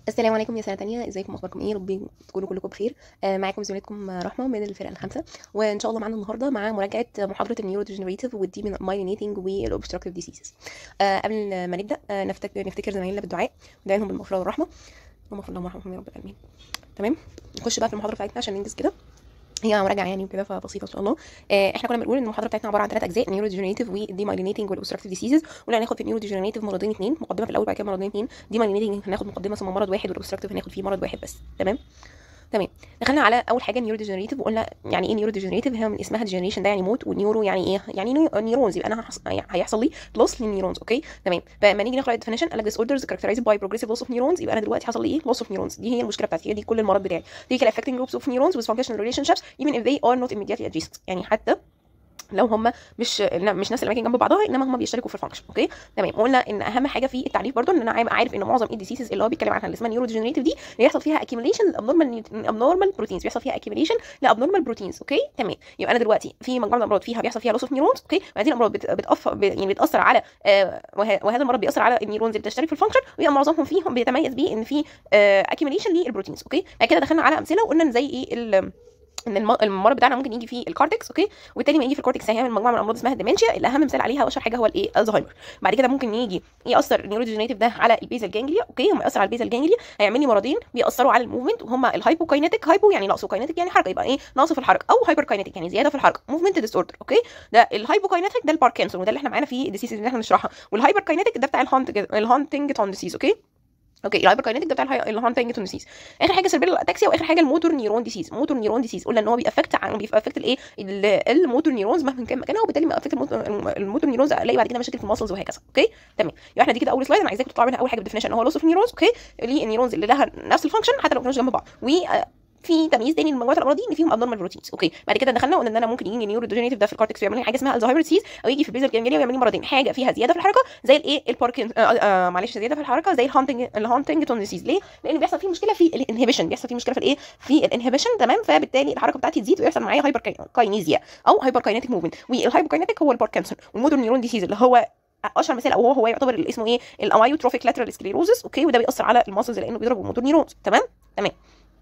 السلام عليكم يا سنة تانية ازيكم اخباركم ايه ربي تكونوا كلكم بخير آه معاكم زميلتكم رحمة من الفرقة الخامسة وان شاء الله معانا النهاردة مع مراجعة محاضرة النيورو ديجنريتيف والديمايلينيتنج والاوبستراكتيف ديسيزز آه قبل ما نبدأ آه نفتكر نفتكر زمايلنا بالدعاء ندعي لهم بالمغفرة والرحمة اللهم اغفر لهم وارحمهم يا رب العالمين تمام نخش بقى في المحاضرة بتاعتنا عشان ننجز كده هي مراجعه يعني وكده فبسيطه ان شاء الله آه احنا كنا بنقول ان المحاضره بتاعتنا عباره عن ثلاث اجزاء نيورو ديجنريتيف وديمايلينيتنج والاوبستراكتيف ديسيزز قلنا هناخد في النيورو ديجنريتيف مرضين اثنين مقدمه في الاول بعد كده مرضين اثنين ديمايلينيتنج هناخد مقدمه ثم مرض واحد والاوبستراكتيف هناخد فيه مرض واحد بس تمام تمام دخلنا على اول حاجه نيورو ديجنريتيف وقلنا يعني ايه نيورو ديجنريتيف هي من اسمها ديجنريشن ده يعني موت والنيورو يعني ايه يعني نيو- نيورونز يبقى انا هحص... هيحصل لي لوس للنيورونز اوكي تمام فلما نيجي نقرا الديفينيشن قال لك ديس اوردرز كاركترايزد باي بروجريسيف لوس اوف نيورونز يبقى انا دلوقتي حصل لي ايه لوس اوف نيورونز دي هي المشكله بتاعتي هي دي كل المرض بتاعي دي كده affecting groups of neurons with functional relationships even if they are not immediately adjacent يعني حتى لو هم مش لا، مش نفس الاماكن جنب بعضها انما هم بيشتركوا في الفانكشن اوكي تمام قلنا ان اهم حاجه في التعريف برضو ان انا عارف- عارف ان معظم الديسيسز اللي هو بيتكلم عنها اللي اسمها نيورو ديجنريتيف دي بيحصل فيها accumulation لابنورمال abnormal بروتينز بيحصل فيها accumulation لابنورمال بروتينز اوكي تمام يبقى انا دلوقتي في مجموعه من الامراض فيها بيحصل فيها لوس اوف نيورونز اوكي وهذه الامراض بت- بتأثر ب- يعني بتاثر على آه وه- وهذا المرض بيأثر على النيورونز اللي بتشترك في الفانكشن ويبقى معظمهم فيهم بيتميز بيه ان في آه accumulation للبروتينز اوكي بعد كده دخلنا على امثله وقلنا ان زي ايه ال- ان الم- المرض بتاعنا ممكن يجي في الكورتكس اوكي وبالتالي ما يجي في الكورتكس هيعمل مجموعه من الامراض اسمها الديمنشيا اللي اهم مثال عليها واشهر حاجه هو الايه الزهايمر بعد كده ممكن يجي ياثر النيورو ديجنريتيف ده على البيزل جانجليا اوكي وما ياثر على البيزل جانجليا هيعمل لي مرضين بيأثروا على الموفمنت وهما الهايبوكاينيتيك هايبو يعني نقص وكاينيتيك يعني حركه يبقى ايه نقص في الحركه او هايبر كاينيتيك يعني زياده في الحركه موفمنت ديسوردر اوكي ده الهايبوكاينيتيك ده الباركنسون وده اللي احنا معانا في الديسيز اللي احنا بنشرحها والهايبر كاينيتيك ده بتاع الهانتنجتون ديسيز اوكي اوكي الهايبر كاينيتيك ده بتاع الهاي- الهانتنجتون ديسيز اخر حاجه سيربيلال اتاكسيا واخر حاجه الموتور نيرون ديسيز موتور نيرون ديسيز قلنا ان هو بيأفكت عن بيأفكت الايه ال- الموتور نيرونز مهما كان مكانها وبالتالي ما افكت الموتور نيرونز الاقي بعد كده مشاكل في المسلز وهكذا اوكي تمام يبقى احنا دي كده اول سلايد انا عايزاكم تطلعوا منها اول حاجه بالديفينيشن هو لوس اوف نيرونز اوكي للنيرونز اللي لها نفس الفانكشن حتى لو ما كانوش جنب بعض و في تمييز تاني لمجموعه الامراض دي ان فيهم ابنورمال بروتينز اوكي بعد كده دخلنا قلنا ان انا ممكن يجي نيورو ديجنريتيف ده في الكورتكس ويعمل لي حاجه اسمها الزهايمر ديسيز او يجي في البيزل جانجليا ويعمل لي مرضين حاجه فيها زياده في الحركه زي الايه الباركن آه آه معلش زياده في الحركه زي الهانتنج الهانتنجتون ديسيز ليه لان بيحصل فيه مشكله في الانهبيشن بيحصل فيه مشكله في الايه في الانهبيشن تمام فبالتالي الحركه بتاعتي تزيد ويحصل معايا هايبر كاينيزيا او هايبر كاينيتيك موفمنت والهايبر كاينيتيك هو الباركنسون والموتور نيورون ديسيز اللي هو اشهر مثال او هو هو يعتبر اللي اسمه ايه الامايوتروفيك لاترال سكليروزس اوكي وده بيأثر على الماسلز لانه بيضرب الموتور نيورونز تمام تمام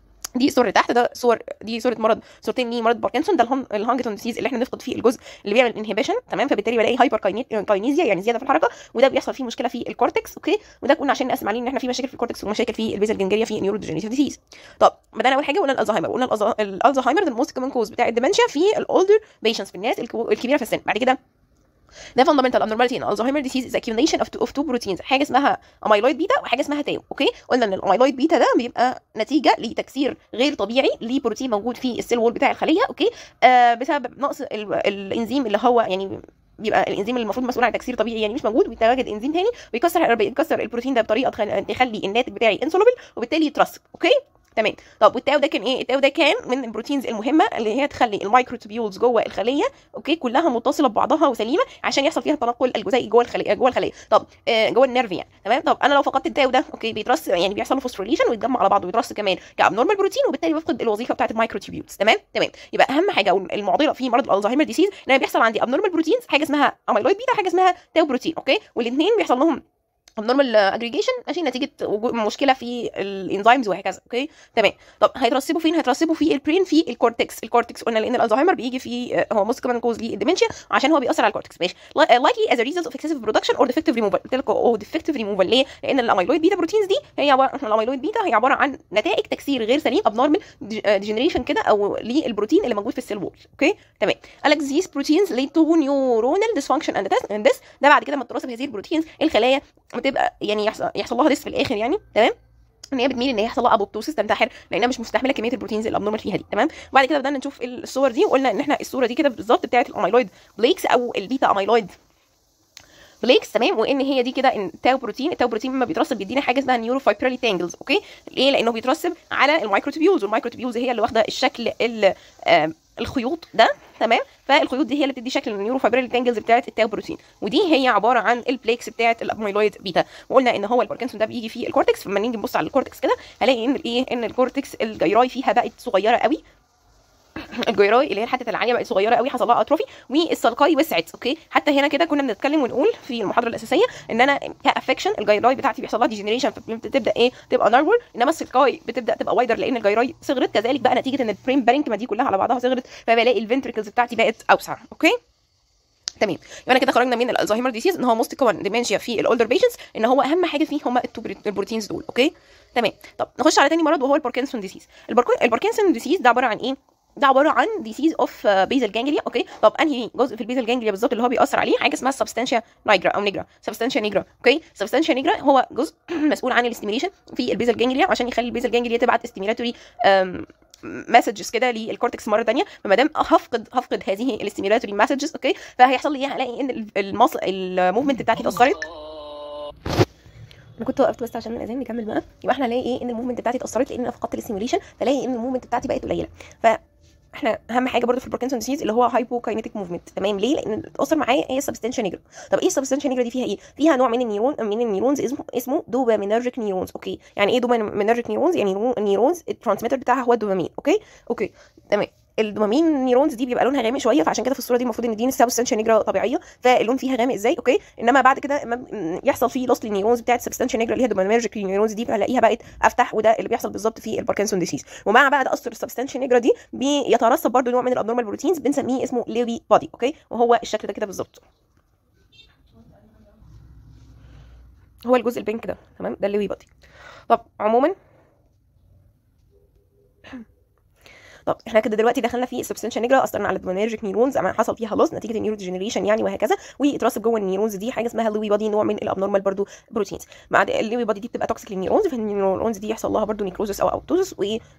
دي صورة تحت ده صور دي صورة مرض صورتين ليه مرض باركنسون ده الهون- الهانجتون ديسيز اللي احنا بنفقد فيه الجزء اللي بيعمل انهبيشن تمام فبالتالي بلاقي هايبر كاينيزيا يعني زياده في الحركه وده بيحصل فيه مشكله في الكورتكس اوكي وده كنا عشان نقسم عليه ان احنا في مشاكل في الكورتكس ومشاكل في البيزل جنجليا في نيورو ديجنريتيف ديسيز طب بدانا اول حاجه قلنا الالزهايمر قلنا الأز- الالزهايمر ده الموست كومن كوز بتاع الديمنشيا في الاولدر بيشنتس في الناس الكو- الكبيره في السن بعد كده ده fundamental abnormality in Alzheimer disease is accumulation of two, of two proteins حاجه اسمها اميلويد بيتا وحاجه اسمها تاو اوكي قلنا ان الاميلويد بيتا ده بيبقى نتيجه لتكسير غير طبيعي لبروتين موجود في السيل وول بتاع الخليه اوكي آه بسبب نقص ال- الانزيم اللي هو يعني بيبقى الانزيم اللي المفروض مسؤول عن تكسير طبيعي يعني مش موجود بيتواجد انزيم تاني بيكسر بيكسر البروتين ده بطريقه تخل- تخلي الناتج بتاعي انسولوبل وبالتالي يترسب اوكي تمام طب والتاو ده كان ايه التاو ده كان من البروتينز المهمه اللي هي تخلي المايكروتوبيولز جوه الخليه اوكي كلها متصله ببعضها وسليمه عشان يحصل فيها تنقل الجزيئي جوه الخليه جوه الخليه طب آه جوه النيرف يعني تمام طب انا لو فقدت التاو ده اوكي بيترص يعني بيحصل له فوسفوريليشن ويتجمع على بعضه ويترص كمان كابنورمال بروتين وبالتالي بفقد الوظيفه بتاعت المايكروتوبيولز تمام تمام يبقى اهم حاجه أو المعضله في مرض الالزهايمر ديسيز ان أنا بيحصل عندي ابنورمال بروتينز حاجه اسمها اميلويد بيتا حاجه اسمها تاو بروتين اوكي والاثنين بيحصل لهم abnormal اجريجيشن ماشي نتيجه وجود مشكله في الانزيمز وهكذا اوكي تمام طب هيترسبوا فين هيترسبوا في البرين في الكورتكس الكورتكس قلنا لان الالزهايمر بيجي في هو موست كمان كوز للديمنشيا عشان هو بيأثر على الكورتكس ماشي likely as a result of excessive production or defective removal قلت لكم او defective removal ليه لان الاميلويد بيتا بروتينز دي هي عباره الاميلويد بيتا هي عباره عن نتائج تكسير غير سليم abnormal degeneration كده او للبروتين اللي موجود في السيل وول اوكي تمام قال لك these proteins lead to neuronal dysfunction and this, and this ده بعد كده لما تترسب هذه البروتينز الخلايا بتبقى يعني يحصل, يحصل لها ديس في الاخر يعني تمام ان هي بتميل ان هي يحصل لها ابوبتوسيس تنتحر لانها مش مستحمله كميه البروتينز الابنورمال فيها دي تمام وبعد كده بدانا نشوف الصور دي وقلنا ان احنا الصوره دي كده بالظبط بتاعت الاميلويد بليكس او البيتا اميلويد بليكس تمام وان هي دي كده ان تاو بروتين التاو بروتين لما بيترسب بيدينا حاجه اسمها نيورو فايبرالي تانجلز اوكي ليه لانه بيترسب على المايكروتوبيولز والمايكروتوبيولز هي اللي واخده الشكل ال آه الخيوط ده تمام فالخيوط دي هي اللي بتدي شكل النيورو فايبرال تانجلز بتاعت التاو بروتين ودي هي عباره عن البليكس بتاعت الاميلويد بيتا وقلنا ان هو الباركنسون ده بيجي في الكورتكس فلما نيجي نبص على الكورتكس كده هلاقي ان الايه ان الكورتكس الجيراي فيها بقت صغيره قوي الجيراي اللي هي الحته العاليه بقت صغيره قوي حصل لها اتروفي والسلقاي وسعت اوكي حتى هنا كده كنا بنتكلم ونقول في المحاضره الاساسيه ان انا كافكشن الجيراي بتاعتي بيحصل لها ديجنريشن فبتبدا ايه تبقى نارمال انما السلقاي بتبدا تبقى وايدر لان الجيراي صغرت كذلك بقى نتيجه ان البرين بارينكما دي كلها على بعضها صغرت فبلاقي الفنتركلز بتاعتي بقت اوسع اوكي تمام يبقى انا كده خرجنا من الالزهايمر ديسيز ان هو موست كومن ديمنشيا في الاولدر بيشنتس ان هو اهم حاجه فيه هم البروتينز دول اوكي تمام طب نخش على تاني مرض وهو الباركنسون ديسيز الباركنسون ديسيز ده عباره عن ايه ده عباره عن ديسيز اوف بيزل جانجليا اوكي طب انهي جزء في البيزل جانجليا بالظبط اللي هو بيأثر عليه حاجه اسمها سبستانشيا نيجرا او نيجرا سبستانشيا نيجرا اوكي سبستانشيا نيجرا هو جزء مسؤول عن الاستيميليشن في البيزل جانجليا عشان يخلي البيزل جانجليا تبعت استيميلاتوري مسجز كده للكورتكس مره ثانيه فما دام هفقد هفقد هذه الاستيميلاتوري مسجز اوكي فهيحصل لي ايه هلاقي ان المصل الموفمنت بتاعتي اتاثرت انا كنت وقفت بس عشان الاذان نكمل بقى يبقى احنا هنلاقي ايه ان الموفمنت بتاعتي اتاثرت لان انا فقدت الاستيميليشن فلاقي ان الموفمنت بتاعتي بقت قليله ف احنا اهم حاجه برضو في الباركنسون ديسيز اللي هو هايبوكاينيتيك موفمنت تمام ليه لان الاثر معايا هي السبستانشيا نيجرا طب ايه السبستانشيا نيجرا دي فيها ايه فيها نوع من النيرون من النيرونز اسمه اسمه دوبامينرجيك نيرونز اوكي يعني ايه دوبامينرجيك نيرونز يعني نيرونز الترانسميتر بتاعها هو الدوبامين اوكي اوكي تمام الدوبامين نيرونز دي بيبقى لونها غامق شويه فعشان كده في الصوره دي المفروض ان دي سبستانشيا نيجرا طبيعيه فاللون فيها غامق ازاي اوكي انما بعد كده يحصل فيه لوس للنيرونز بتاعت سبستانشيا نيجرا اللي هي دوبامينرجيك نيرونز دي فهلاقيها بقت افتح وده اللي بيحصل بالظبط في الباركنسون ديسيز ومع بقى تاثر السبستانشيا نيجرا دي بيترسب برضو نوع من الابنورمال بروتينز بنسميه اسمه ليوي بادي اوكي وهو الشكل ده كده بالظبط هو الجزء البينك ده تمام ده الليوي بادي طب عموما طب احنا كده دلوقتي دخلنا في السبستانشيا نيجرا اثرنا على الدوبامينرجيك نيرونز حصل فيها لوس نتيجه النيورو ديجنريشن يعني وهكذا واترسب جوه النيرونز دي حاجه اسمها اللوي بادي نوع من الابنورمال برضو بروتينز بعد اللوي بادي دي بتبقى توكسيك للنيرونز فالنيرونز دي يحصل لها برضو نيكروزس او اوتوزس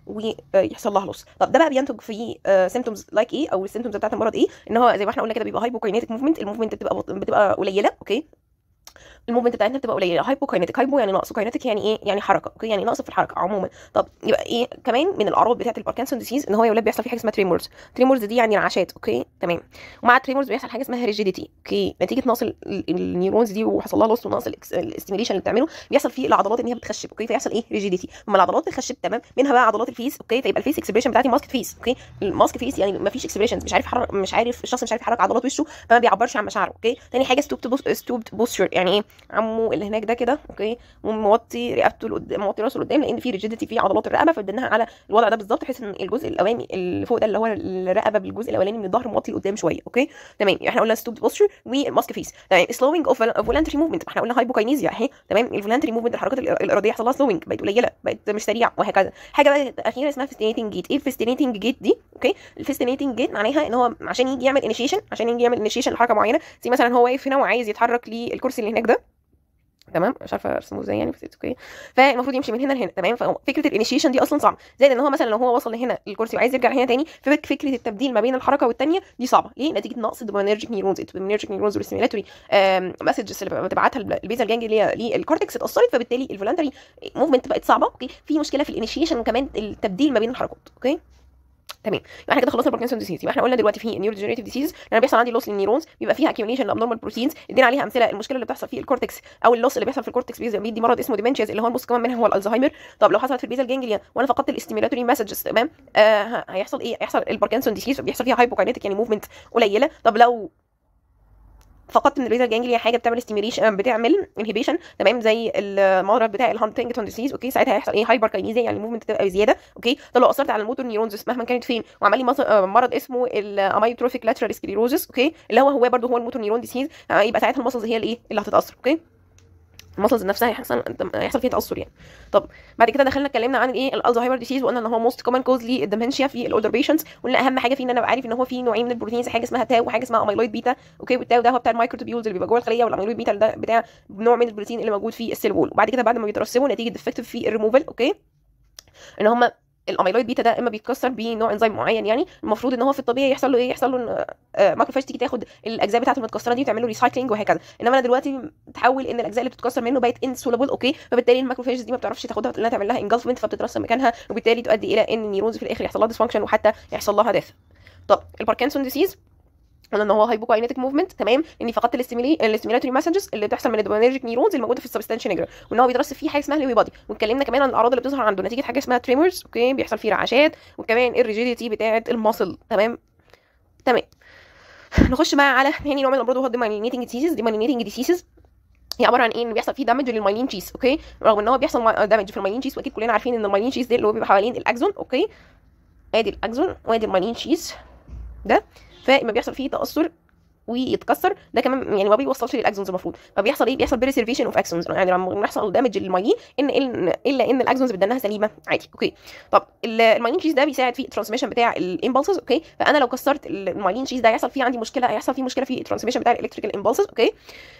ويحصل لها لوس طب ده بقى بينتج في سيمتومز لايك ايه او السيمتومز بتاعت المرض ايه ان هو زي ما احنا قلنا كده بيبقى هايبوكاينيتيك موفمنت الموفمنت بتبقى بتبقى قليله اوكي الموفمنت بتاعتنا بتبقى قليله هايبوكاينيتيك هايبو يعني نقص كاينيتيك يعني ايه يعني حركه اوكي يعني نقص في الحركه عموما طب يبقى ايه كمان من الاعراض بتاعه الباركنسون ديسيز ان هو يا ولاد بيحصل فيه حاجه اسمها تريمورز تريمورز دي يعني رعشات اوكي تمام ومع التريمورز بيحصل حاجه اسمها ريجيديتي اوكي نتيجه نقص النيورونز دي وحصل لها لوس ونقص الاستيميليشن اللي بتعمله بيحصل فيه العضلات ان هي بتخشب اوكي فيحصل ايه ريجيديتي اما العضلات بتخشب تمام منها بقى عضلات الفيس اوكي فيبقى الفيس اكسبريشن بتاعتي ماسك فيس اوكي الماسك فيس يعني ما فيش اكسبريشن مش عارف حرك مش عارف الشخص مش عارف يحرك عضلات وشه فما بيعبرش عن مشاعره اوكي تاني حاجه ستوبد ستوبد بوستشر يعني ايه عمو اللي هناك ده كده اوكي وموطي رقبته لقدام موطي راسه لقدام لان في ريجيديتي في عضلات الرقبه فبدناها على الوضع ده بالظبط بحيث ان الجزء الاولاني اللي فوق ده اللي هو الرقبه بالجزء الاولاني من الظهر موطي لقدام شويه اوكي تمام احنا قلنا ستوب بوستشر وماسك فيس تمام سلوينج اوف فولانتري موفمنت احنا قلنا هايبوكاينيزيا اهي تمام الفولانتري موفمنت الحركات الاراديه يحصل لها سلوينج بقت قليله بقت مش سريعه وهكذا حاجه بقى اخيره اسمها فيستينيتنج جيت ايه الفيستينيتنج جيت دي اوكي الفيستينيتنج جيت معناها ان هو عشان يجي يعمل انيشيشن عشان يجي يعمل انيشيشن لحركه معينه زي مثلا هو واقف هنا وعايز يتحرك للكرسي اللي هناك ده تمام مش عارفه ارسمه ازاي يعني بس اوكي فالمفروض يمشي من هنا لهنا تمام ففكره الانيشيشن دي اصلا صعبه زائد ان هو مثلا لو هو وصل لهنا الكرسي وعايز يرجع هنا تاني فكره التبديل ما بين الحركه والثانيه دي صعبه ليه نتيجه نقص الدوبامينرجيك نيرونز الدوبامينرجيك نيرونز والستيميلاتوري مسجز اللي بتبعتها البيزا جانجليا للكورتكس اتاثرت فبالتالي الفولنتري موفمنت بقت صعبه اوكي في مشكله في الانيشيشن وكمان التبديل ما بين الحركات اوكي تمام يبقى احنا كده خلصنا الباركنسون ديسيز يبقى احنا قلنا دلوقتي في نيورو ديجنريتيف ديسيز لان بيحصل عندي لوس للنيرونز بيبقى فيها اكيوميليشن لابنورمال بروتينز ادينا عليها امثله المشكله اللي بتحصل في الكورتكس او اللوس اللي بيحصل في الكورتكس بيدي مرض اسمه ديمنشيز اللي هو الموست كمان منها هو الالزهايمر طب لو حصلت في البيزال جانجليا وانا فقدت الاستيميلاتوري مسجز تمام آه هيحصل ايه هيحصل الباركنسون ديسيز بيحصل فيها هايبوكاينيتيك يعني موفمنت قليله طب لو فقدت من البيزال جانجليا حاجه بتعمل ستيميليشن بتعمل انهبيشن تمام زي المرض بتاع الهانتنجتون ديسيز اوكي ساعتها هيحصل ايه هايبر كاينيزيا يعني الموفمنت تبقى زياده اوكي طب لو اثرت على الموتور نيورونز مهما كانت فين وعمل لي مرض اسمه الامايوتروفيك لاترال سكليروزس اوكي اللي هو هو برده هو الموتور نيورون ديسيز يبقى ساعتها المسلز هي الايه اللي هتتاثر اوكي المسلز نفسها هيحصل هيحصل فيها تاثر يعني طب بعد كده دخلنا اتكلمنا عن الايه الالزهايمر ديسيز وقلنا ان هو موست كومن كوز للدمنشيا في الاولدر بيشنتس قلنا اهم حاجه فيه ان انا ابقى عارف ان هو في نوعين من البروتينز حاجه اسمها تاو وحاجه اسمها اميلويد بيتا اوكي والتاو ده هو بتاع المايكروتوبيولز اللي بيبقى جوه الخليه والاميلويد بيتا ده بتاع نوع من البروتين اللي موجود في السيل وول وبعد كده بعد ما بيترسبوا نتيجه ديفكتيف في الريموفال اوكي ان هم الاميلويد بيتا ده اما بيتكسر بنوع انزيم معين يعني المفروض ان هو في الطبيعي يحصل له ايه يحصل له ماكروفاج تيجي تاخد الاجزاء بتاعته المتكسره دي وتعمل له ريسايكلينج وهكذا انما انا دلوقتي تحول ان الاجزاء اللي بتتكسر منه بقت انسولابل اوكي فبالتالي الماكروفاج دي ما بتعرفش تاخدها انها تعمل لها انجلفمنت فبتترسب مكانها وبالتالي تؤدي الى ان النيورونز في الاخر يحصل لها ديسفانكشن وحتى يحصل لها ديث طب الباركنسون ديسيز قلنا ان هو هايبوكاينيتك موفمنت تمام اني فقدت الاستيميلاتوري مسجز اللي بتحصل من الدوبامينرجيك نيرونز الموجوده في السبستانشيا نيجرا وان هو بيدرس فيه حاجه اسمها الهيوي بادي واتكلمنا كمان عن الاعراض اللي بتظهر عنده نتيجه حاجه اسمها تريمورز اوكي بيحصل فيه رعشات وكمان الريجيديتي بتاعه الماسل تمام تمام نخش بقى على تاني نوع من الامراض وهو الديمايلينيتنج ديسيزز ديمايلينيتنج ديسيزز هي عباره عن ايه ان بيحصل فيه دامج للمايلين شيس اوكي رغم ان هو بيحصل دامج في المايلين شيس واكيد كلنا عارفين ان المايلين شيس ده اللي هو بيبقى حوالين الاكزون اوكي ادي الاكزون وادي المايلين شيس ده فاما بيحصل فيه تاثر ويتكسر ده كمان يعني ما بيوصلش للاكزونز المفروض فبيحصل ايه بيحصل بريسيرفيشن اوف اكسونز يعني لما بيحصل دامج للمايلين ان الا ان الاكزونز بدنها سليمه عادي اوكي طب المايلين شيز ده بيساعد في الترانسميشن بتاع الامبلسز اوكي فانا لو كسرت المايلين شيز ده هيحصل فيه عندي مشكله هيحصل فيه مشكله في الترانسميشن بتاع الالكتريكال امبلسز اوكي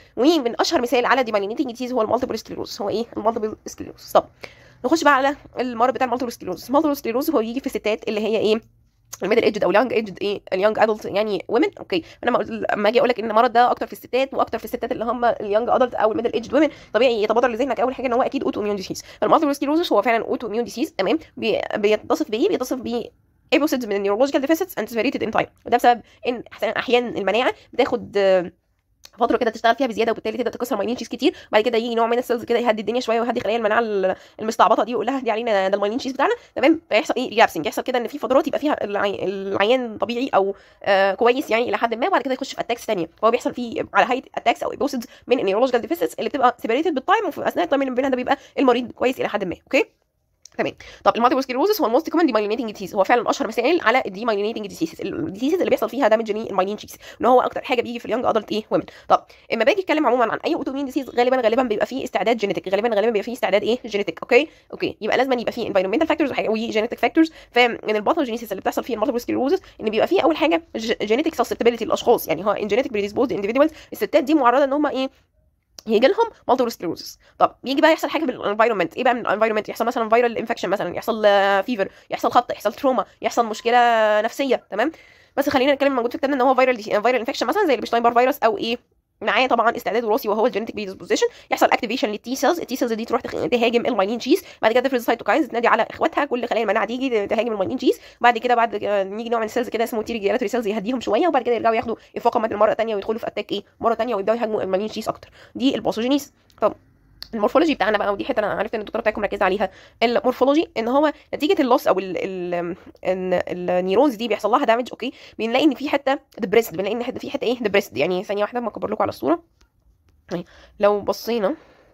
ومن اشهر مثال على ديمايلينيتنج ديزيز هو المالتيبل سكليروز هو ايه المالتيبل سكليروز طب نخش بقى على المرض بتاع المالتيبل سكليروز المالتيبل سكليروز هو يجي في الستات اللي هي ايه الميدل ايجد او اليونج ايجد ايه اليونج ادلت يعني ومن اوكي انا لما اجي اقول لك ان المرض ده اكتر في الستات واكتر في الستات اللي هم اليونج ادلت او الميدل ايجد ومن طبيعي يتبادر لذهنك اول حاجه ان هو اكيد اوتو اميون ديسيز فالمالتيبل سكليروزس هو فعلا اوتو اميون ديسيز تمام بيتصف بايه بيتصف ب ايبوسيدز من النيورولوجيكال ديفيسيتس انتسفيريتد ان تايم وده بسبب ان احيانا المناعه بتاخد فتره كده تشتغل فيها بزياده وبالتالي تبدا تكسر مايلين شيز كتير بعد كده يجي نوع من السيلز كده يهدي الدنيا شويه ويهدي خلايا المناعه المستعبطه دي ويقول لها دي علينا ده المايلين شيز بتاعنا تمام فيحصل ايه ريابسنج يحصل كده ان في فترات يبقى فيها العي... العيان طبيعي او آه كويس يعني الى حد ما وبعد كده يخش في اتاكس ثانيه فهو بيحصل فيه على هيئه اتاكس او ايبوسيدز من النيورولوجيكال ديفيسيتس اللي بتبقى سيبريتد بالتايم وفي اثناء التايم اللي بينها ده بيبقى المريض كويس الى حد ما اوكي تمام طب المالتيبل سكليروزس هو الموست كومن ديمايلينيتنج ديزيز هو فعلا اشهر مثال على الديمايلينيتنج ديزيز الديزيز اللي بيحصل فيها دامج للمايلين شيز ان هو اكتر حاجه بيجي في اليونج ادلت ايه ومن طب اما باجي اتكلم عموما عن اي اوتومين ديزيز غالبا غالبا بيبقى فيه استعداد جينيتك غالبا غالبا بيبقى فيه استعداد ايه جينيتك اوكي اوكي يبقى لازم يبقى فيه انفايرمنتال فاكتورز وجينيتك فاكتورز فمن الباثوجينيسيس اللي بتحصل في المالتيبل سكليروزس ان بيبقى فيه اول حاجه جينيتك سسبتبيليتي للاشخاص يعني هو ان جينيتك بريديسبوزد انديفيدوالز الستات دي معرضه ان هم ايه يجي لهم مالتيبل سكليروزس طب يجي بقى يحصل حاجه في الانفايرمنت ايه بقى من الانفايرمنت يحصل مثلا فيرال انفكشن مثلا يحصل فيفر يحصل خبط يحصل تروما يحصل مشكله نفسيه تمام بس خلينا نتكلم موجود في كتابنا ان هو فيرال فيرال انفكشن مثلا زي البشتاين بار فيروس او ايه معاه طبعا استعداد وراثي وهو الجينيتك بريدisposition يحصل اكتيفيشن للتي سيلز التي سيلز دي تروح تهاجم المايلين شيز بعد كده تفرز سايتوكاينز تنادي على اخواتها كل خلايا المناعه تيجي تهاجم المايلين شيز بعد كده بعد نيجي نوع من السيلز كده اسمه تي ريجيلاتوري سيلز يهديهم شويه وبعد كده يرجعوا ياخدوا افاقه مره ثانيه ويدخلوا في اتاك ايه مره ثانيه ويبداوا يهاجموا المايلين شيز اكتر دي الباثوجينيس طب المورفولوجي بتاعنا بقى ودي حته انا عرفت ان الدكتوره بتاعتكم مركزه عليها المورفولوجي ان هو نتيجه اللوس او ال ال ان النيورونز دي بيحصل لها دامج اوكي بنلاقي ان في حته ديبريسد بنلاقي ان حته في حته ايه ديبريسد يعني ثانيه واحده ما اكبر لكم على الصوره لو بصينا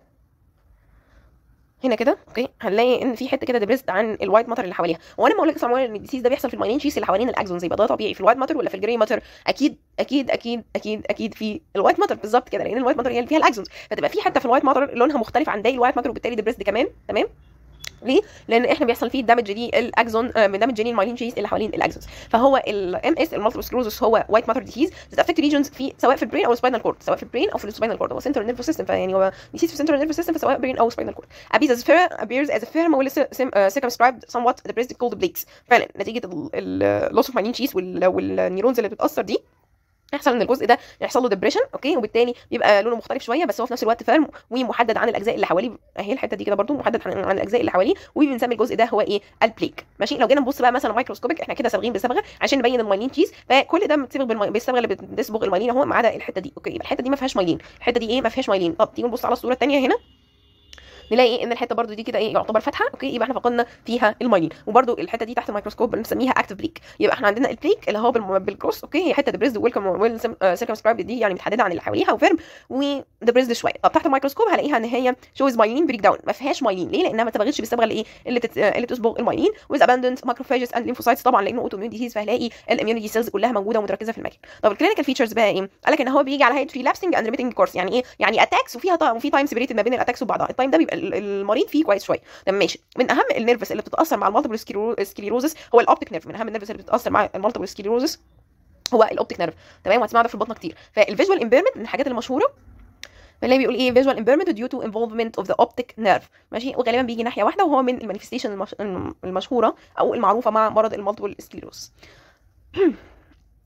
هنا كده اوكي هنلاقي ان في حته كده ديبريسد عن الوايت ماتر اللي حواليها وانا ما اقول لك ان الديسيز ده بيحصل في المايلين شيس اللي حوالين الاكزونز يبقى ده طبيعي في الوايت ماتر ولا في الجري ماتر اكيد اكيد اكيد اكيد اكيد في الوايت ماتر بالظبط كده لان الوايت ماتر هي اللي فيها الاكزونز فتبقى في حته في الوايت ماتر لونها مختلف عن باقي الوايت ماتر وبالتالي ديبريسد كمان تمام ليه؟ لان احنا بيحصل فيه دامج دي الاكزون من دامج جيني المايلين شيز اللي حوالين الاكزونز فهو الام اس المالتيبل سكلوزس هو وايت ماتر ديزيز ذات افكت ريجنز في سواء في البرين او السباينال كورد سواء في البرين او في السباينال كورد هو سنترال نيرفس سيستم فيعني هو ديزيز في السنترال نيرفس سيستم فسواء برين او سباينال كورد appears as firm appears as a firm or circumscribed somewhat depressed cold bleaks فعلا نتيجه اللوس اوف مايلين شيز والنيورونز اللي بتتاثر دي يحصل ان الجزء ده يحصل له ديبريشن اوكي وبالتالي بيبقى لونه مختلف شويه بس هو في نفس الوقت فيرم ومحدد عن الاجزاء اللي حواليه اهي الحته دي كده برده محدد عن الاجزاء اللي حواليه وبنسمي الجزء ده هو ايه البليك ماشي لو جينا نبص بقى مثلا مايكروسكوبيك احنا كده صابغين بصبغه عشان نبين المايلين تشيز فكل ده متصبغ بالمي... بالصبغه اللي بتصبغ المايلين اهو ما عدا الحته دي اوكي يبقى الحته دي ما فيهاش مايلين الحته دي ايه ما فيهاش مايلين طب تيجي نبص على الصوره الثانيه هنا نلاقي ان الحته برده دي كده ايه يعتبر فاتحه اوكي يبقى احنا فقدنا فيها المايلين وبرده الحته دي تحت الميكروسكوب بنسميها اكتف بليك يبقى احنا عندنا البليك اللي هو بالكروس اوكي هي حته ديبريزد ويلكم ويل سيركمسكرايب دي يعني متحدده عن اللي حواليها وفيرم وديبريزد شويه طب تحت الميكروسكوب هلاقيها ان هي شوز مايلين بريك داون ما فيهاش مايلين ليه لانها ما اتبغتش بالصبغه اللي ايه اللي تت... اللي بتصبغ المايلين ويز اباندنت ماكروفاجز اند ليمفوسايتس طبعا لانه اوتو اميون ديزيز فهلاقي الاميونيتي سيلز كلها موجوده ومتركزه في المكان طب الكلينيكال فيتشرز بقى ايه قال لك ان هو بيجي على هيئه ريلابسنج اند ريميتنج كورس يعني ايه يعني اتاكس وفيها وفي تايم سيبريتد ما بين الاتاكس وبعضها التايم ده بيبقى المريض فيه كويس شويه تمام ماشي من اهم النيرفس اللي بتتاثر مع المالتيبل سكليروزس هو الاوبتيك نيرف من اهم النيرفس اللي بتتاثر مع المالتيبل سكليروزس هو الاوبتيك نيرف تمام وهتسمع ده في البطنه كتير فالفيجوال امبيرمنت من الحاجات المشهوره فنلاقي بيقول ايه فيجوال امبيرمنت ديو تو انفولفمنت اوف ذا اوبتيك نيرف ماشي وغالبا بيجي ناحيه واحده وهو من المانيفستيشن المش... المشهوره او المعروفه مع مرض المالتيبل سكليروز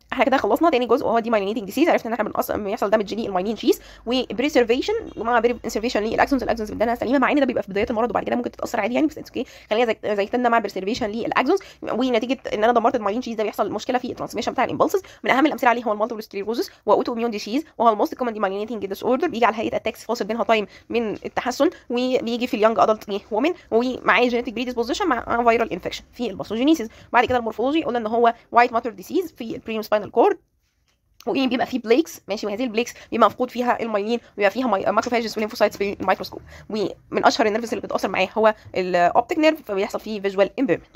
احنا كده خلصنا تاني جزء وهو دي مايلينيتنج ديسيز عرفنا ان احنا بنقص بيحصل دامج للمايلين شيس وبريسرفيشن ومع بريسرفيشن للاكسونز الاكسونز بتدانها سليمه مع ان ده بيبقى في بدايه المرض وبعد كده ممكن تتاثر عادي يعني بس اوكي خلينا زي زي تنا مع بريسرفيشن للاكسونز ونتيجه ان انا دمرت المايلين شيس ده بيحصل مشكله في الترانسميشن بتاع الامبلسز من اهم الامثله عليه هو المالتيبل سكليروزس واوتو اميون ديسيز وهو الموست كومن ديمايلينيتنج ديس اوردر بيجي على هيئه اتاكس فاصل بينها تايم من التحسن وبيجي في اليونج ادلت وومن ومعاه جينيتك بريدisposition مع فيرال انفكشن في الباثوجينيسيس بعد كده المورفولوجي قلنا ان هو وايت ماتر ديسيز في البريم سباينال كورد وايه بيبقى فيه بليكس ماشي وهذه البليكس بيبقى مفقود فيها المايلين ويبقى فيها ماكروفاجز وليمفوسايتس بالميكروسكوب ومن اشهر النيرفز اللي بتتاثر معاه هو الاوبتيك نيرف فبيحصل فيه فيجوال امبيرمنت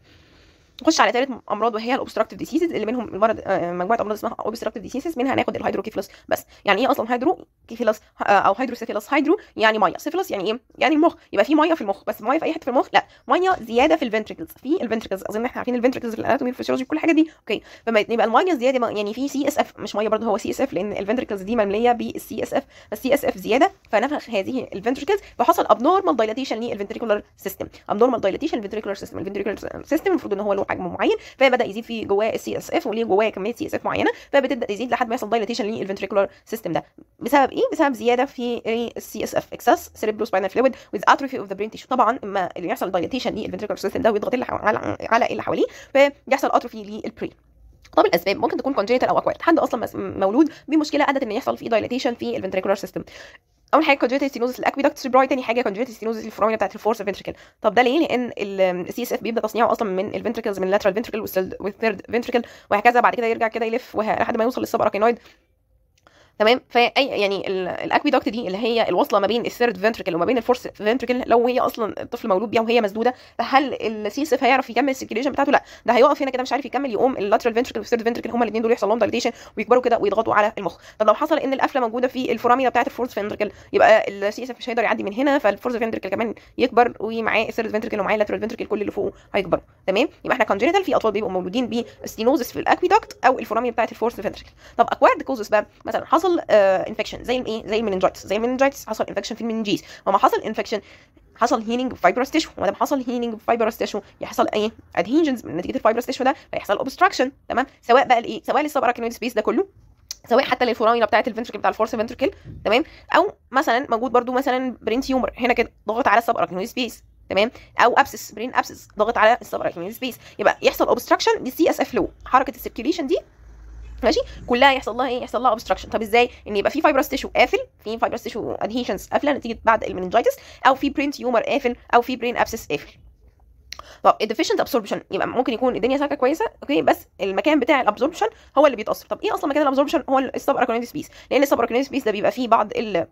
نخش على ثالث امراض وهي الاوبستراكتيف ديسيزز اللي منهم المرض مجموعه امراض اسمها اوبستراكتيف ديسيزز منها هناخد الهيدروكيفلس بس يعني ايه اصلا هيدروكيفلس او هيدروسيفيلس هيدرو يعني ميه سيفيلس يعني ايه يعني المخ يبقى في ميه في المخ بس ميه في اي حته في المخ لا ميه زياده في الفنتريكلز في الفنتريكلز اظن احنا عارفين الفنتريكلز في الاناتومي والفسيولوجي كل الحاجات دي اوكي فما يبقى الميه زياده يعني في سي اس اف مش ميه برضه هو سي اس اف لان الفنتريكلز دي ممليه بالسي اس اف فالسي اس اف زياده فنفخ هذه الفنتريكلز فحصل ابنورمال دايلاتيشن للفنتريكولار سيستم ابنورمال دايلاتيشن للفنتريكولار سيستم الفنتريكولار سيستم المفروض ان هو له حجم معين فبدا يزيد في جواه السي اس اف وليه جواه كميه سي اس اف معينه فبتبدا تزيد لحد ما يحصل دايلاتيشن للفنتريكولار سيستم ده بسبب ايه بسبب زياده في السي اس اف اكسس سيريبرو سباينال فلويد وذ اتروفي اوف ذا برين تيشو طبعا اما اللي يحصل دايلاتيشن للفنتريكولار سيستم ده ويضغط على على اللي حواليه فيحصل اتروفي للبرين طب الاسباب ممكن تكون كونجينيتال او اكوارد حد اصلا مولود بمشكله ادت ان يحصل فيه دايلاتيشن في الفنتريكولار سيستم اول حاجه كونجنتال ستينوزس الاكويدكت سيبراي تاني حاجه كونجنتال ستينوزس الفورامينا بتاعت الفورس فنتريكل طب ده ليه لان السي اس اف بيبدا تصنيعه اصلا من الفنتريكلز من اللاترال فنتريكل والثيرد فنتريكل وهكذا بعد كده يرجع كده يلف لحد ما يوصل للسب اراكينويد تمام فاي يعني الاكويدكت دي اللي هي الواصله ما بين الثيرد فنتريكل وما بين الفورس فنتريكل لو هي اصلا الطفل مولود بيها وهي مسدوده فهل السي اس اف هيعرف يكمل السيركيليشن بتاعته لا ده هيقف هنا كده مش عارف يكمل يقوم اللاترال فنتريكل والثيرد فنتريكل هما الاثنين دول يحصل لهم دايليتيشن ويكبروا كده ويضغطوا على المخ طب لو حصل ان القفله موجوده في الفورامينا بتاعه الفورس فنتريكل يبقى السي اس اف مش هيقدر يعدي من هنا فالفورس فنتريكل كمان يكبر ومعاه الثيرد فنتريكل ومعاه اللاترال فنتريكل كل اللي فوقه هيكبروا تمام يبقى احنا كونجنتال في اطفال بيبقوا مولودين بستينوزس في الاكويدكت او الفورامينا بتاعه الفورس فنتريكل طب اكوارد كوزس بقى مثلا حصل آه انفكشن زي ايه زي المننجايتس زي المننجايتس حصل انفكشن في المننجيز وما حصل انفكشن حصل هيلينج فايبرس تيشو وما دام حصل هيلينج فايبرس تيشو يحصل ايه ادهيجنز من نتيجه الفايبرس تيشو ده فيحصل اوبستراكشن تمام سواء بقى لايه سواء للسب اراكينويد سبيس ده كله سواء حتى للفورامينا بتاعه الفنتركل بتاع الفورس فنتركل تمام او مثلا موجود برده مثلا برين تيومر هنا كده ضغط على السب اراكينويد سبيس تمام او ابسس برين ابسس ضغط على السب اراكينويد سبيس يبقى يحصل اوبستراكشن للسي اس اف لو حركه السيركيليشن دي ماشي كلها يحصل لها ايه يحصل لها اوبستراكشن طب ازاي ان يبقى في فايبرس تيشو قافل في فايبرس تيشو ادهيشنز قافله نتيجه بعد المننجايتس او في برين تيومر قافل او في برين ابسس قافل طب الديفيشنت ابسوربشن يبقى ممكن يكون الدنيا ساكه كويسه اوكي بس المكان بتاع الابسوربشن هو اللي بيتاثر طب ايه اصلا مكان الابسوربشن هو السب اراكونيد سبيس لان السب اراكونيد سبيس ده بيبقى فيه بعض ال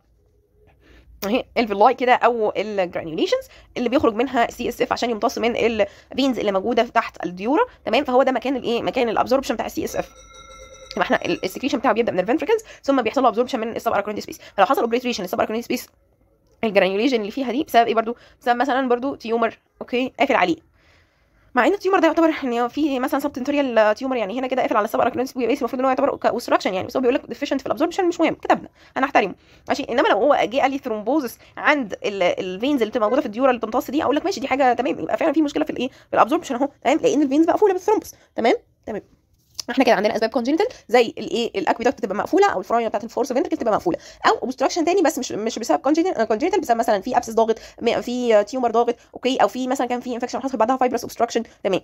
اهي الفيلاي كده او الجرانيوليشنز اللي بيخرج منها سي اس اف عشان يمتص من الفينز اللي موجوده تحت الديورا تمام فهو ده مكان الايه مكان الابسوربشن بتاع السي اس اف يبقى احنا السكريشن بتاعه بيبدا من الفنتركلز ثم بيحصل له ابزوربشن من السب اراكونيد سبيس فلو حصل اوبريتريشن للسب اراكونيد سبيس الجرانيوليشن اللي فيها دي بسبب ايه برضو بسبب مثلا برضو تيومر اوكي قافل عليه مع ان التيومر ده يعتبر ان في مثلا سب تنتوريال تيومر يعني هنا كده قافل على السب اراكونيد سبيس المفروض ان هو يعتبر كاوستراكشن يعني بس هو بيقول لك ديفيشنت في الابزوربشن مش مهم كتبنا انا احترمه ماشي انما لو هو جه قال لي ثرومبوزس عند الفينز اللي بتبقى موجوده في الديورا اللي بتمتص دي اقول لك ماشي دي حاجه تمام يبقى فعلا في مشكله في الايه في الابزوربشن اهو تمام لان الفينز مقفوله بالثرومبس تمام تمام احنا كده عندنا اسباب كونجنتال زي الايه الاكويدكت تبقى مقفوله او الفرايه بتاعت الفورس فنتركل تبقى مقفوله او اوبستراكشن تاني بس مش مش بسبب كونجنتال بسبب مثلا في ابسس ضاغط في تيومر ضاغط اوكي او في مثلا كان في انفكشن حصل بعدها فايبرس اوبستراكشن تمام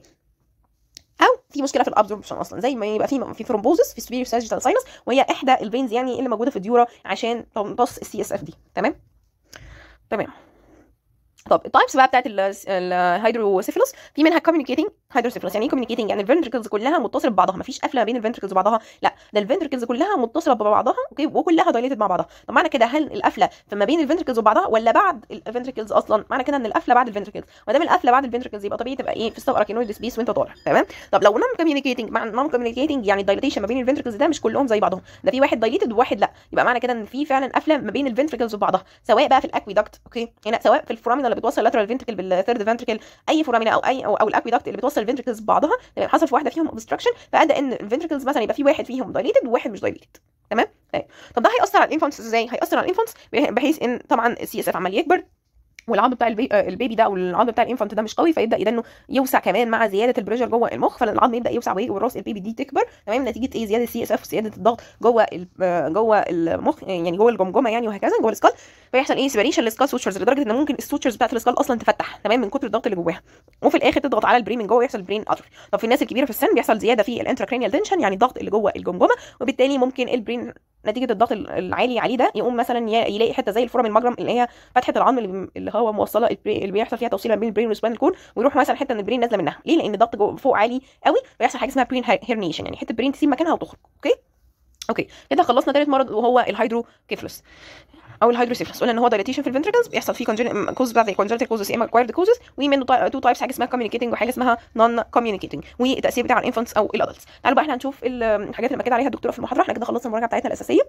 او في مشكله في الابزوربشن اصلا زي ما يبقى في في ثرومبوزس في سبيريور ساجيتال ساينس وهي احدى الفينز يعني اللي موجوده في الديورا عشان تمتص السي اس اف دي تمام تمام طب التايبس بقى بتاعت الهيدروسيفلس في منها كوميونيكيتنج هيدروسيفلس يعني ايه كوميونيكيتنج يعني الفنتركلز كلها متصله ببعضها مفيش قفله ما بين الفنتركلز وبعضها لا ده الفنتركلز كلها متصله ببعضها اوكي وكلها دايليتد مع بعضها طب معنى كده هل القفله فما بين الفنتركلز وبعضها ولا بعد الفنتركلز اصلا معنى كده ان القفله بعد الفنتركلز ما دام القفله بعد الفنتركلز يبقى طبيعي تبقى ايه في السب اراكينويد سبيس وانت طالع تمام طب لو نون كوميونيكيتنج مع نون كوميونيكيتنج يعني الدايليتيشن ما بين الفنتركلز ده مش كلهم زي بعضهم ده في واحد دايليتد وواحد لا يبقى معنى كده ان في فعلا قفله ما بين الفنتركلز وبعضها سواء بقى في الاكويدكت اوكي هنا سواء في الفورامينا اللي بتوصل لاترال فنتركل بالثيرد فنتركل اي فورامينا او اي او, أو الاكويدكت اللي بتوصل الفنتركلز ببعضها تمام حصل في واحده فيهم اوبستراكشن فادى ان الفنتركلز مثلا يبقى في واحد فيهم دايليتد وواحد مش دايليتد تمام طيب طب ده هياثر على الانفانتس ازاي هياثر على الانفانتس بحيث ان طبعا السي اس اف عمال يكبر والعظم بتاع البي... آه، البيبي ده او العظم بتاع الانفانت ده مش قوي فيبدا يدنه يوسع كمان مع زياده البريشر جوه المخ فالعظم يبدا يوسع وي- والراس البيبي دي تكبر تمام نتيجه ايه زياده السي اس اف وزياده الضغط جوه ال- آه، جوه المخ يعني جوه الجمجمه يعني وهكذا جوه السكال فيحصل ايه سيبريشن للسكال سوتشرز لدرجه ان ممكن السوتشرز بتاعت السكال اصلا تفتح تمام من كتر الضغط اللي جواها وفي الاخر تضغط على البرين من جوه ويحصل برين اتروفي طب في الناس الكبيره في السن بيحصل زياده في الانتراكرينيال تنشن يعني الضغط اللي جوه الجمجمه وبالتالي ممكن البرين نتيجه الضغط ال- العالي عليه ده يقوم مثلا ي- يلاقي حته زي الفورم المجرم اللي هي فتحه العظم اللي اللي هو موصله البري- اللي بيحصل فيها توصيل ما بين البرين والسباينال كورد ويروح مثلا حته من البرين نازله منها ليه لان الضغط جوه فوق عالي قوي فيحصل حاجه اسمها برين هيرنيشن يعني حته برين تسيب مكانها وتخرج اوكي اوكي كده خلصنا ثالث مرض وهو الهيدروكيفلس او الهيدروسيفلس قلنا ان هو دايليتيشن في الفنتركلز بيحصل فيه كوز بتاع زي كونجنتال كوزس يا اما اكوايرد كوزس ومنه تو تايبس حاجه اسمها كوميونيكيتنج وحاجه اسمها نون كوميونيكيتنج والتاثير بتاع الانفانتس او الادلتس تعالوا بقى احنا هنشوف ال- الحاجات اللي مأكد عليها الدكتوره في المحاضره احنا كده خلصنا المراجعه بتاعتنا الاساسيه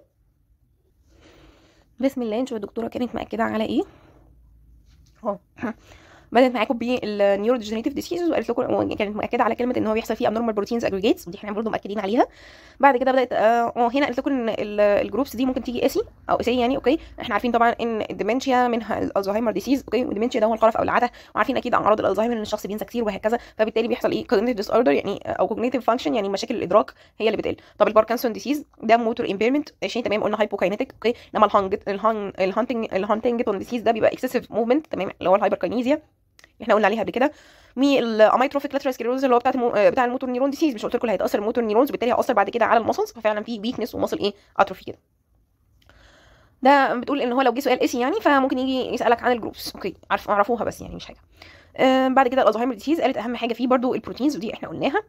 بسم الله نشوف الدكتوره كانت مأكده على ايه اهو بدات معاكم بالنيورو ديجنريتيف ديسيز وقالت لكم كانت مأكده على كلمه ان هو بيحصل فيه ابنورمال بروتينز اجريجيتس ودي احنا برضه مأكدين عليها بعد كده بدات اه آه، هنا قلت لكم ان ال- الجروبس دي ممكن تيجي اسي او اسي يعني اوكي احنا عارفين طبعا ان الديمنشيا منها الالزهايمر ديسيز اوكي والديمنشيا ده هو الخرف او العته وعارفين اكيد عن اعراض الالزهايمر ان الشخص بينسى كتير وهكذا فبالتالي بيحصل ايه كوجنيتيف ديس اوردر يعني او كوجنيتيف فانكشن يعني مشاكل الادراك هي اللي بتقل طب الباركنسون ديسيز ده موتور امبيرمنت ماشي تمام قلنا هايبوكاينيتيك اوكي انما الهانج الهانج الهانتنج الهانتنجتون ديسيز ده بيبقى اكسسيف موفمنت تمام اللي هو الهايبركاينيزيا اللي احنا قلنا عليها قبل كده والاميتروفيك لاترال سكليروز اللي هو بتاعت المو... بتاع الموتور نيرون ديسيز مش قلت لكم اللي هيتاثر الموتور نيرونز وبالتالي هيأثر بعد كده على المسلز ففعلا في ويكنس ومسل ايه اتروفي كده ده بتقول ان هو لو جه سؤال اسي يعني فممكن يجي يسالك عن الجروبس اوكي عارف اعرفوها بس يعني مش حاجه آه بعد كده الالزهايمر ديسيز قالت اهم حاجه فيه برضو البروتينز ودي احنا قلناها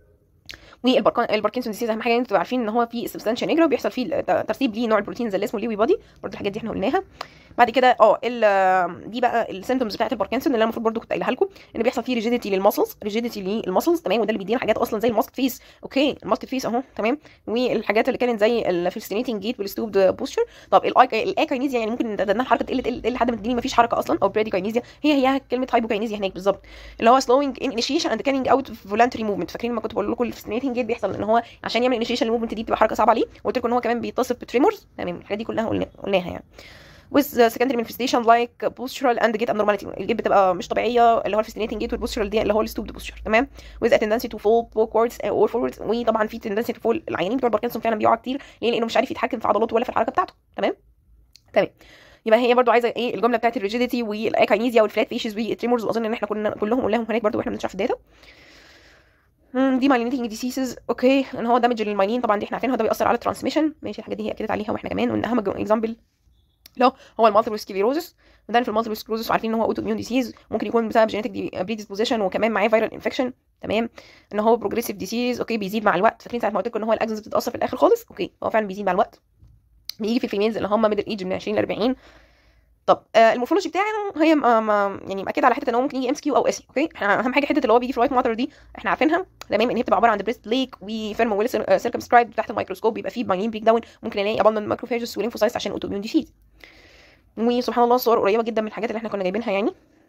والباركنسون ديسيز اهم حاجه انتوا تبقوا عارفين ان هو في سبستانشيا نيجرا بيحصل فيه ترسيب ليه نوع البروتينز اللي اسمه ليوي بادي برضو الحاجات دي احنا قلناها بعد كده اه ال- دي بقى السيمتومز بتاعت الباركنسون اللي انا المفروض برضو كنت قايلها لكم ان بيحصل فيه ريجيديتي للمسلز ريجيديتي للمسلز تمام وده اللي بيدينا حاجات اصلا زي الماسك فيس اوكي الماسك فيس اهو تمام والحاجات اللي كانت زي الفلستينيتنج جيت والستوبد بوستشر طب الاكاينيزيا يعني ممكن تدنها الحركه تقل تقل تقل لحد ما تديني مفيش حركه اصلا او براديكاينيزيا هي هي كلمه هايبوكاينيزيا هناك بالظبط اللي هو slowing in initiation and carrying out voluntary movement فاكرين لما كنت بقول لكم الفلستينيتنج جيت بيحصل ان هو عشان يعمل initiation للموفمنت دي بتبقى حركه صعبه عليه وقلت لكم ان هو كمان بيتصف بتريمورز تمام الحاجات دي كلها قلنا- قلناها يعني with secondary manifestation like postural and gait abnormality الجيت بتبقى مش طبيعيه اللي هو الفستينيتنج جيت والبوستشرال دي اللي هو الستوب بوستشر تمام with a tendency to fall backwards or forwards وطبعا في tendency to fall العيانين بتوع الباركنسون فعلا بيقعوا كتير ليه لانه مش عارف يتحكم في عضلاته ولا في الحركه بتاعته تمام تمام يبقى هي برضو عايزه ايه الجمله بتاعت الريجيديتي والاكاينيزيا والفلات فيشز والتريمورز واظن ان احنا كنا كلهم قلناهم هناك برضو واحنا بنشرح في الداتا مم، دي مايلينيتنج ديسيسز اوكي ان هو دامج للمايلين طبعا دي احنا عارفينها ده بيأثر على الترانسميشن ماشي الحاجات دي هي اكدت عليها واحنا كمان وان اهم اكزامبل لا هو المالتيبل سكليروزس وده في المالتيبل سكليروزس عارفين ان هو اوتو اميون ديسيز ممكن يكون بسبب جينيتك بريدisposition وكمان معاه فيرال انفكشن تمام ان هو بروجريسيف ديسيز اوكي بيزيد مع الوقت فاكرين ساعه ما قلت لكم ان هو الاكسنز بتتاثر في الاخر خالص اوكي هو فعلا بيزيد مع الوقت بيجي في الفيميلز اللي هم ميدل ايج من 20 ل 40 طب آه المورفولوجي بتاعه هي ما ما يعني مأكد على حته ان هو ممكن يجي ام اس كيو او اسي اوكي احنا اهم حاجه حته اللي هو بيجي في الوايت ماتر دي احنا عارفينها تمام ان هي بتبقى عباره عن بريست ليك وفيرم ويل سيركمسكرايب تحت الميكروسكوب بيبقى فيه باينين بريك داون ممكن نلاقي اباندن ماكروفاجس وليمفوسايتس عشان اوتو اميون ديسيز وسبحان الله الصور قريبه جدا من الحاجات اللي احنا كنا جايبينها يعني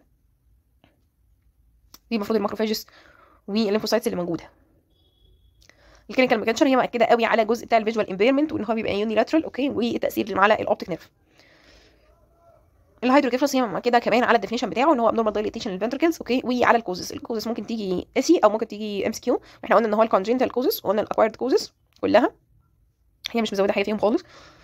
دي المفروض الماكروفاجس والليمفوسايتس اللي موجوده الكلينيكال ميكانشر هي مأكده قوي على الجزء بتاع الفيجوال امبيرمنت وان هو بيبقى يونيلاترال اوكي والتاثير على الاوبتيك نيرف الهيدروكيفلس هي كده كمان على الديفينيشن بتاعه ان هو ابنورمال دايليتيشن للفنتركلز اوكي وعلى الكوزس الكوزس ممكن تيجي اسي او ممكن تيجي ام اس كيو احنا قلنا ان هو الكونجنتال كوزس وقلنا الاكوايرد كوزس كلها هي مش مزوده حاجه فيهم خالص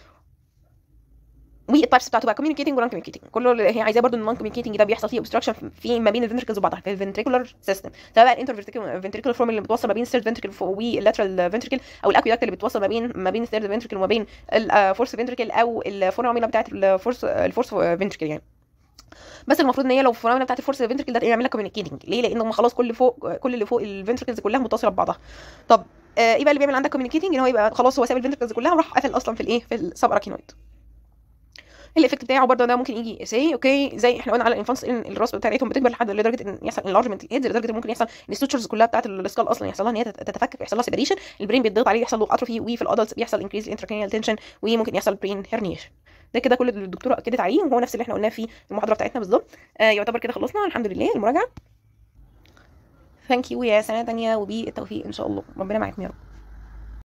والتايبس بتاعته بقى كوميونيكيتنج ونون كوميونيكيتنج كله اللي هي عايزاه برضو النون كوميونيكيتنج ده بيحصل فيه اوبستراكشن في ما بين الفنتركلز وبعضها في الفنتريكولار سيستم سواء بقى الانتر فنتريكولار فورم اللي بتوصل ما بين الثيرد فنتريكل واللاترال فنتريكل او الاكويدكت اللي بتوصل ما بين ما بين الثيرد فنتريكل وما بين الفورس فنتريكل او الفورامينا بتاعت الفورس الفورس فنتريكل يعني بس المفروض ان هي لو الفورامينا بتاعت الفورس فنتريكل ده يعمل لها كوميونيكيتنج ليه لان هم خلاص كل فوق كل اللي فوق الفنتريكلز كلها متصله ببعضها طب آه، ايه بقى اللي بيعمل عندك كوميونيكيتنج ان هو يبقى خلاص هو ساب الفنتريكلز كلها وراح قفل اصلا في الايه في السب اراكينويد الايفكت بتاعه برضه ده ممكن يجي اسي اوكي زي احنا قلنا على الانفانس ان الراس بتاعتهم بتكبر لحد لدرجه ان يحصل انلارجمنت الهيد لدرجه ان ممكن يحصل ان الستوتشرز كلها بتاعت السكال اصلا يحصل لها ان هي تت- تتفكك ويحصل لها سيبريشن البرين بيتضغط عليه يحصل له اتروفي وفي الادلتس بيحصل انكريز الانتراكرينيال تنشن وممكن يحصل برين هيرنيشن ده كده كل اللي الدكتوره اكدت عليه وهو نفس اللي احنا قلناه في المحاضره بتاعتنا بالظبط آه يعتبر كده خلصنا الحمد لله المراجعه ثانك يو يا سنه تانية وبالتوفيق ان شاء الله ربنا معاكم يا رب